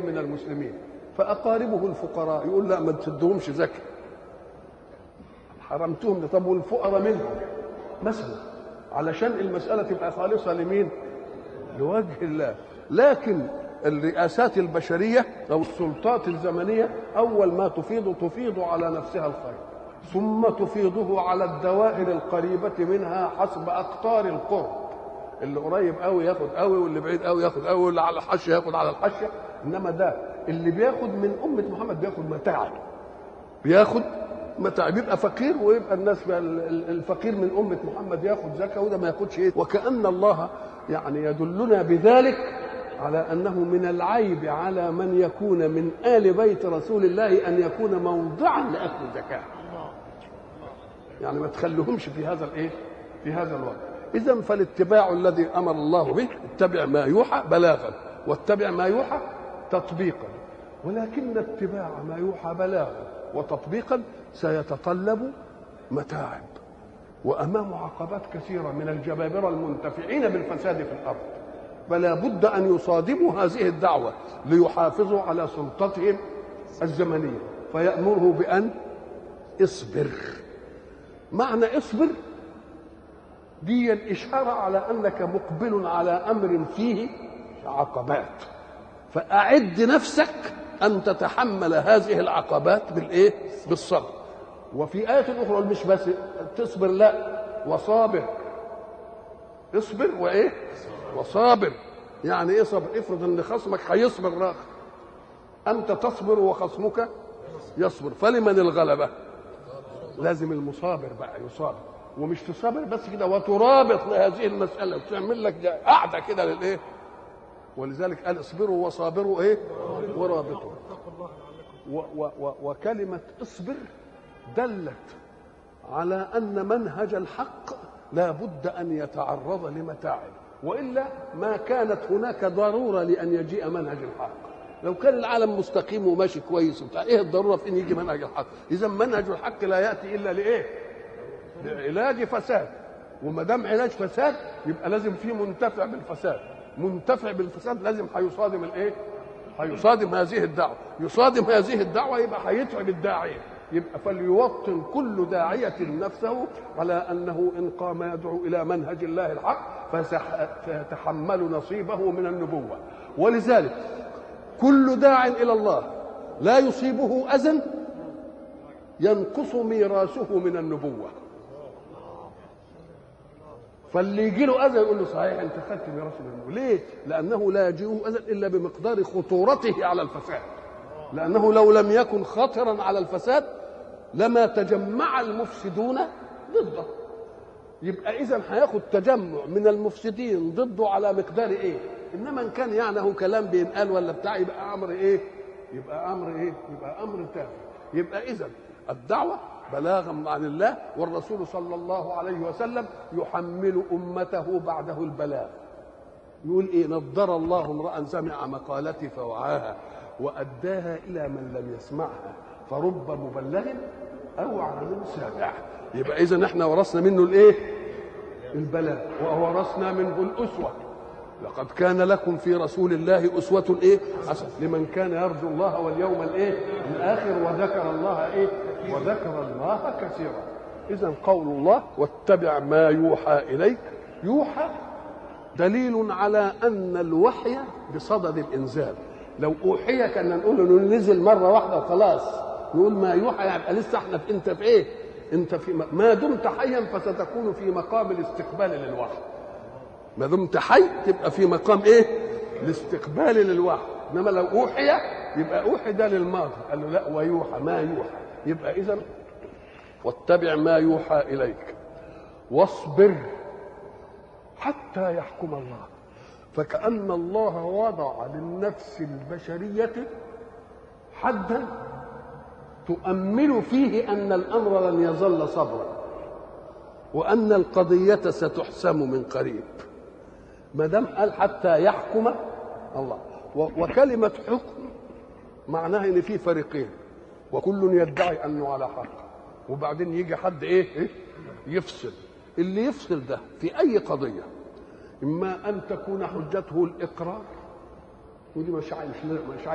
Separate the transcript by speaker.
Speaker 1: من المسلمين فاقاربه الفقراء يقول لا ما تدهمش زكاه حرمتهم طب والفقراء منهم مثلا علشان المساله تبقى خالصه لمين؟ لوجه الله لكن الرئاسات البشريه او السلطات الزمنيه اول ما تفيض تفيض على نفسها الخير ثم تفيضه على الدوائر القريبه منها حسب اقطار القرب اللي قريب قوي ياخد قوي واللي بعيد قوي ياخد قوي واللي على الحاشيه ياخد على الحاشيه انما ده اللي بياخد من امه محمد بياخد متاعب بياخد متاع بيبقى فقير ويبقى الناس بقى الفقير من امه محمد ياخد زكاه وده ما ياخدش ايه وكان الله يعني يدلنا بذلك على انه من العيب على من يكون من ال بيت رسول الله ان يكون موضعا لاخذ الزكاه يعني ما تخليهمش في هذا الايه في هذا الوضع اذا فالاتباع الذي امر الله به اتبع ما يوحى بلاغا واتبع ما يوحى تطبيقا ولكن اتباع ما يوحى بلاغا وتطبيقا سيتطلب متاعب وامامه عقبات كثيره من الجبابره المنتفعين بالفساد في الارض فلا بد ان يصادموا هذه الدعوه ليحافظوا على سلطتهم الزمنيه فيامره بان اصبر معنى اصبر دي الإشارة على أنك مقبل على أمر فيه عقبات فأعد نفسك أن تتحمل هذه العقبات بالإيه؟ بالصبر وفي آية أخرى مش بس تصبر لا وصابر اصبر وإيه؟ وصابر يعني إيه صبر؟ افرض إن خصمك هيصبر راخ أنت تصبر وخصمك يصبر فلمن الغلبة؟ لازم المصابر بقى يصابر ومش تصابر بس كده وترابط لهذه المساله وتعمل لك قاعده كده للايه ولذلك قال اصبروا وصابروا ايه ورابطوا و و و وكلمه اصبر دلت على ان منهج الحق لا بد ان يتعرض لمتاعب والا ما كانت هناك ضروره لان يجيء منهج الحق لو كان العالم مستقيم وماشي كويس وبتاع ايه الضروره في ان يجي منهج الحق اذا منهج الحق لا ياتي الا لايه لعلاج فساد وما دام علاج فساد يبقى لازم في منتفع بالفساد منتفع بالفساد لازم هيصادم الايه هيصادم هذه الدعوه يصادم هذه الدعوه يبقى هيتعب الداعيه يبقى فليوطن كل داعية نفسه على أنه إن قام يدعو إلى منهج الله الحق فيتحمل نصيبه من النبوة ولذلك كل داع إلى الله لا يصيبه أذى ينقص ميراثه من النبوة فاللي يجي له اذى يقول له صحيح انت خدت ميراث منه ليه؟ لانه لا يجيئه اذى الا بمقدار خطورته على الفساد لانه لو لم يكن خطرا على الفساد لما تجمع المفسدون ضده يبقى اذا هياخد تجمع من المفسدين ضده على مقدار ايه؟ انما ان كان يعني هو كلام بينقال ولا بتاع يبقى امر ايه؟ يبقى امر ايه؟ يبقى امر تافه يبقى اذا الدعوه بلاغا عن الله والرسول صلى الله عليه وسلم يحمل امته بعده البلاغ يقول ايه نضر الله امرا سمع مقالتي فوعاها واداها الى من لم يسمعها فرب مبلغ او عالم سامع يبقى اذا احنا ورثنا منه الايه البلاغ وورثنا منه الاسوه لقد كان لكم في رسول الله أسوة إيه؟ حسن لمن كان يرجو الله واليوم الإيه؟ الآخر وذكر الله إيه؟ وذكر الله كثيرا. إذا قول الله واتبع ما يوحى إليك يوحى دليل على أن الوحي بصدد الإنزال. لو أوحي كنا نقول إنه نزل مرة واحدة وخلاص. نقول ما يوحى يعني لسه احنا في انت في ايه؟ انت في ما دمت حيا فستكون في مقام الاستقبال للوحي. ما دمت حي تبقى في مقام ايه؟ الاستقبال للوحي، انما لو اوحي يبقى اوحي ده للماضي، قال له لا ويوحى ما يوحى، يبقى اذا واتبع ما يوحى اليك واصبر حتى يحكم الله فكأن الله وضع للنفس البشرية حدا تؤمل فيه أن الأمر لن يظل صبرا وأن القضية ستحسم من قريب ما دام قال حتى يحكم الله وكلمة حكم معناها ان في فريقين وكل يدعي انه على حق وبعدين يجي حد ايه, إيه؟ يفصل اللي يفصل ده في اي قضيه اما ان تكون حجته الاقرار ودي مش مش